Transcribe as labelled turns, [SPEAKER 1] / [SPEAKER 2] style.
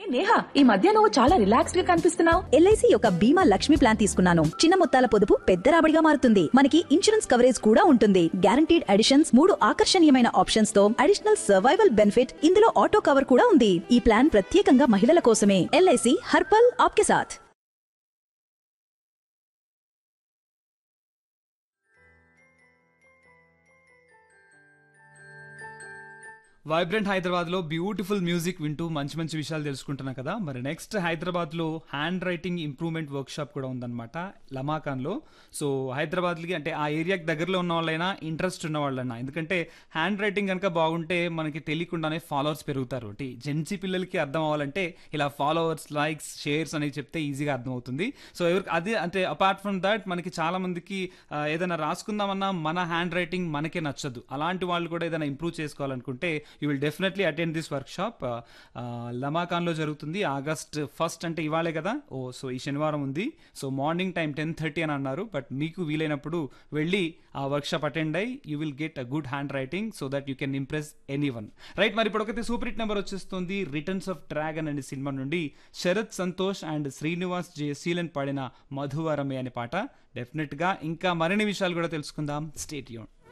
[SPEAKER 1] నేహా ఈ మధ్య నువ్వు చాలా రిలాక్స్డ్ గా కనిపిస్తున్నావు
[SPEAKER 2] ఎల్ఐసి యొక్క బీమా లక్ష్మి ప్లాన్ తీసుకున్నాను చిన్న మొత్తాల పొదుపు పెద్ద రాబడిగా మారుతుంది మనకి ఇన్సూరెన్స్ కవరేజ్ కూడా ఉంటుంది గ్యారంటీడ్ అడిషన్స్ మూడు ఆకర్షణీయమైన ఆప్షన్స్ తో అడిషనల్ సర్వైవల్ బెనిఫిట్ ఇందులో ఆటో కవర్ కూడా ఉంది ఈ ప్లాన్ ప్రత్యేకంగా మహిళల కోసమే ఎల్ఐసి హర్పల్ ఆప్కే సాథ్
[SPEAKER 3] వైబ్రెంట్ హైదరాబాద్లో బ్యూటిఫుల్ మ్యూజిక్ వింటూ మంచి మంచి విషయాలు తెలుసుకుంటున్నాం కదా మరి నెక్స్ట్ హైదరాబాద్లో హ్యాండ్ రైటింగ్ ఇంప్రూవ్మెంట్ వర్క్షాప్ కూడా ఉందన్నమాట లమాకాన్లో సో హైదరాబాద్కి అంటే ఆ ఏరియాకి దగ్గరలో ఉన్న వాళ్ళైనా ఇంట్రెస్ట్ ఉన్న వాళ్ళైనా ఎందుకంటే హ్యాండ్ రైటింగ్ కనుక బాగుంటే మనకి తెలియకుండానే ఫాలోవర్స్ పెరుగుతారు ఒకటి జెన్సీ పిల్లలకి అర్థం అవ్వాలంటే ఇలా ఫాలోవర్స్ లైక్స్ షేర్స్ అనేవి చెప్తే ఈజీగా అర్థమవుతుంది సో ఎవరికి అదే అంటే అపార్ట్ ఫ్రమ్ దాట్ మనకి చాలా మందికి ఆ, ఏదైనా రాసుకుందామన్నా మన హ్యాండ్ రైటింగ్ మనకే నచ్చదు అలాంటి వాళ్ళు కూడా ఏదైనా ఇంప్రూవ్ చేసుకోవాలనుకుంటే you will definitely attend this work లమాకాన్లో జరుగుతుంది ఆగస్ట్ ఫస్ట్ అంటే ఇవాళే కదా ఓ సో ఈ శనివారం ఉంది so morning time ten thirty అని అన్నారు బట్ మీకు వీలైనప్పుడు వెళ్ళి ఆ వర్క్ షాప్ అటెండ్ అయ్యి you will get a good హ్యాండ్ రైటింగ్ so that you can impress any right మరి ఇప్పుడు ఒకటి సూపర్ హిట్ నెంబర్ వచ్చేస్తుంది రిటర్న్స్ ఆఫ్ డ్రాగన్ అనే సినిమా నుండి శరత్ సంతోష్ అండ్ శ్రీనివాస్ జే సీలన్ పాడిన మధువరమే అనే పాట డెఫినెట్గా ఇంకా మరిన్ని విషయాలు కూడా తెలుసుకుందాం స్టేట్ యూన్